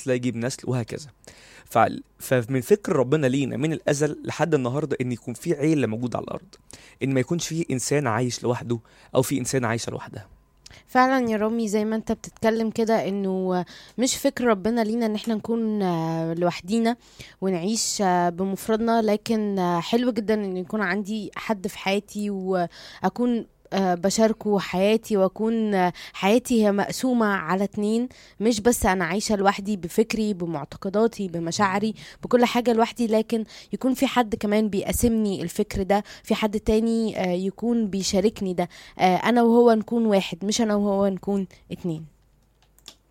نسل يجيب نسل وهكذا فع- فمن فكر ربنا لينا من الازل لحد النهارده ان يكون في عيله موجوده على الارض ان ما يكونش في انسان عايش لوحده او في انسان عايشه لوحدها فعلا يا رامي زي ما انت بتتكلم كده انه مش فكر ربنا لينا ان احنا نكون آه، لوحدينا ونعيش آه، بمفردنا لكن آه، حلو جدا ان يكون عندي حد في حياتي واكون آه، بشاركه حياتي واكون آه، حياتي هي مقسومة على اتنين مش بس انا عايشة لوحدي بفكري بمعتقداتي بمشاعري بكل حاجة لوحدي لكن يكون في حد كمان بيقاسمني الفكر ده في حد تاني آه، يكون بيشاركني ده آه، انا وهو نكون واحد مش انا وهو نكون اتنين